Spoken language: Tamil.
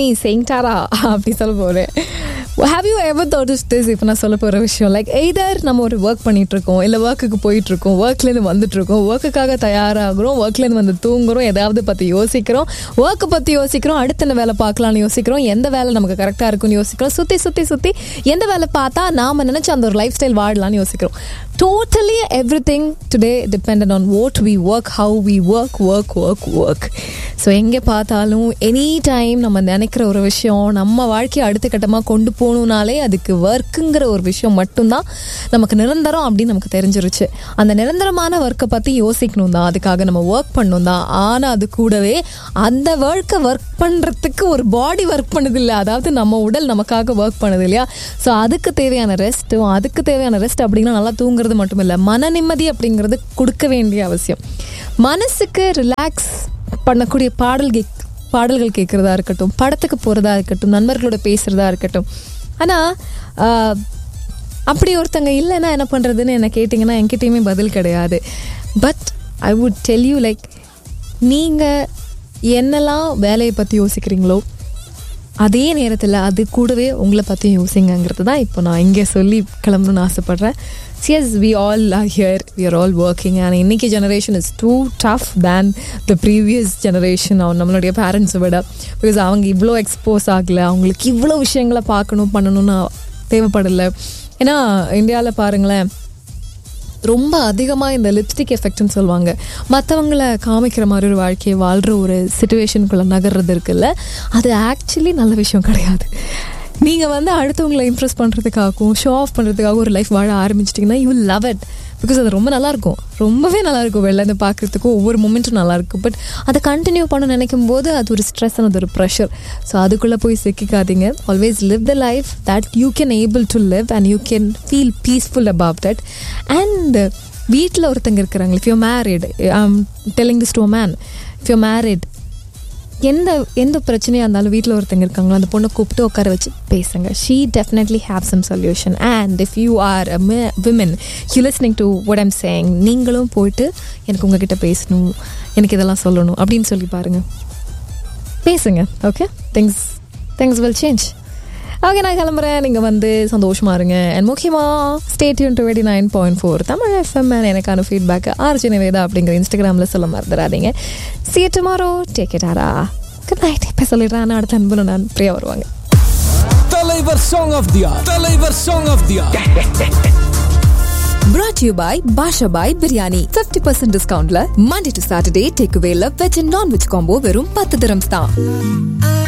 செயின்டாரா அப்படி சொல்ல போகிறேன் have you ever thought is this இப்போ நான் சொல்ல போகிற விஷயம் லைக் எய்தர் நம்ம ஒரு ஒர்க் பண்ணிட்டு இருக்கோம் இல்லை ஒர்க்குக்கு போயிட்டு இருக்கோம் ஒர்க்லேருந்து வந்துட்டு இருக்கோம் ஒர்க்குக்காக தயாராகிறோம் ஒர்க்லேருந்து வந்து தூங்குறோம் ஏதாவது பற்றி யோசிக்கிறோம் ஒர்க்கை பற்றி யோசிக்கிறோம் அடுத்த என்ன வேலை பார்க்கலாம்னு யோசிக்கிறோம் எந்த வேலை நமக்கு கரெக்டாக இருக்கும்னு யோசிக்கிறோம் சுற்றி சுற்றி சுற்றி எந்த வேலை பார்த்தா நாம் நினச்ச அந்த ஒரு லைஃப் ஸ்டைல் வாழலாம்னு யோசிக்கிறோம் totally everything today depend on what we work how we work work work work so எங்கே பார்த்தாலும் எனி டைம் நம்ம நினைக்கிற ஒரு விஷயம் நம்ம வாழ்க்கையை அடுத்த கட்டமாக கொண்டு போகணுனாலே அதுக்கு ஒர்க்குங்கிற ஒரு விஷயம் மட்டும்தான் நமக்கு நிரந்தரம் அப்படின்னு நமக்கு தெரிஞ்சிருச்சு அந்த நிரந்தரமான ஒர்க்கை பற்றி யோசிக்கணும் தான் அதுக்காக நம்ம ஒர்க் பண்ணணும் தான் ஆனால் அது கூடவே அந்த ஒர்க்கை ஒர்க் பண்ணுறதுக்கு ஒரு பாடி ஒர்க் பண்ணுது இல்லை அதாவது நம்ம உடல் நமக்காக ஒர்க் பண்ணுது இல்லையா ஸோ அதுக்கு தேவையான ரெஸ்ட்டும் அதுக்கு தேவையான ரெஸ்ட் அப்படின்னா நல்லா தூங்குறது மட்டும் இல்லை மன நிம்மதி அப்படிங்கிறது கொடுக்க வேண்டிய அவசியம் மனசுக்கு ரிலாக்ஸ் பண்ணக்கூடிய பாடல் கேக் பாடல்கள் கேட்குறதா இருக்கட்டும் படத்துக்கு போகிறதா இருக்கட்டும் நண்பர்களோட பேசுகிறதா இருக்கட்டும் ஆனால் அப்படி ஒருத்தங்க இல்லைன்னா என்ன பண்ணுறதுன்னு என்ன கேட்டிங்கன்னா என்கிட்டயுமே பதில் கிடையாது but I would tell you like நீங்கள் என்னெல்லாம் வேலையை பற்றி யோசிக்கிறீங்களோ அதே நேரத்தில் அது கூடவே உங்களை பற்றி யோசிங்கங்கிறது தான் இப்போ நான் இங்கே சொல்லி கிளம்பணும்னு ஆசைப்பட்றேன் சியஸ் we all are here we are all working and இன்னைக்கு generation is too tough than the previous generation அவன் நம்மளுடைய பேரண்ட்ஸை விட பிகாஸ் அவங்க இவ்வளோ எக்ஸ்போஸ் ஆகலை அவங்களுக்கு இவ்வளோ விஷயங்களை பார்க்கணும் பண்ணணும்னு தேவைப்படலை ஏன்னா இந்தியாவில் பாருங்களேன் ரொம்ப அதிகமாக இந்த லிப்ஸ்டிக் எஃபெக்ட்னு சொல்லுவாங்க மற்றவங்கள காமிக்கிற மாதிரி ஒரு வாழ்க்கையை வாழ்கிற ஒரு சுச்சுவேஷனுக்குள்ளே நகர்றது இருக்குல்ல அது ஆக்சுவலி நல்ல விஷயம் கிடையாது நீங்கள் வந்து அடுத்தவங்களை இம்ப்ரெஸ் பண்ணுறதுக்காகவும் ஷோ ஆஃப் பண்ணுறதுக்காக ஒரு லைஃப் வாழ ஆரம்பிச்சிட்டிங்கன்னா யூ லவ் இட் பிகாஸ் அது ரொம்ப நல்லாயிருக்கும் ரொம்பவே நல்லாயிருக்கும் வெளிலேருந்து பார்க்குறதுக்கும் ஒவ்வொரு மூமெண்ட்டும் நல்லாயிருக்கும் பட் அதை கண்டினியூ பண்ண நினைக்கும் போது அது ஒரு ஸ்ட்ரெஸ் அது ஒரு ப்ரெஷர் ஸோ அதுக்குள்ளே போய் சிக்கிக்காதீங்க always live the life that you can able to live and you can feel peaceful about that and வீட்டில் ஒருத்தங்க இருக்கிறாங்க if you married I'm telling this to man if you married எந்த எந்த பிரச்சனையாக இருந்தாலும் வீட்டில் ஒருத்தங்க இருக்காங்களோ அந்த பொண்ணை கூப்பிட்டு உட்கார வச்சு பேசுங்க she definitely have some solution and if you are a women you listening to what I'm saying நீங்களும் போயிட்டு எனக்கு உங்ககிட்ட பேசணும் எனக்கு இதெல்லாம் சொல்லணும் அப்படின்னு சொல்லி பாருங்கள் பேசுங்க okay things things will change okay நான் கிளம்புறேன் நீங்கள் வந்து சந்தோஷமாக இருங்க அண்ட் முக்கியமாக stay tuned twenty nine point four Tamil FM எனக்கான ஃபீட்பேக் ஆர்ஜி நிவேதா அப்படிங்கிற இன்ஸ்டாகிராமில் சொல்ல மறந்துடாதீங்க சி டுமாரோ டேக் இட் ஆரா குட் நைட் இப்போ சொல்லிடுறேன் அடுத்த அன்பு நான் பிரியா வருவாங்க தலைவர் சாங் ஆஃப் தியா தலைவர் song of Thiya brought to you by Basha Bhai Biryani 50% discountல Monday to Saturday takeaway ல veg and non-veg combo வெறும் 10 dirhams தான்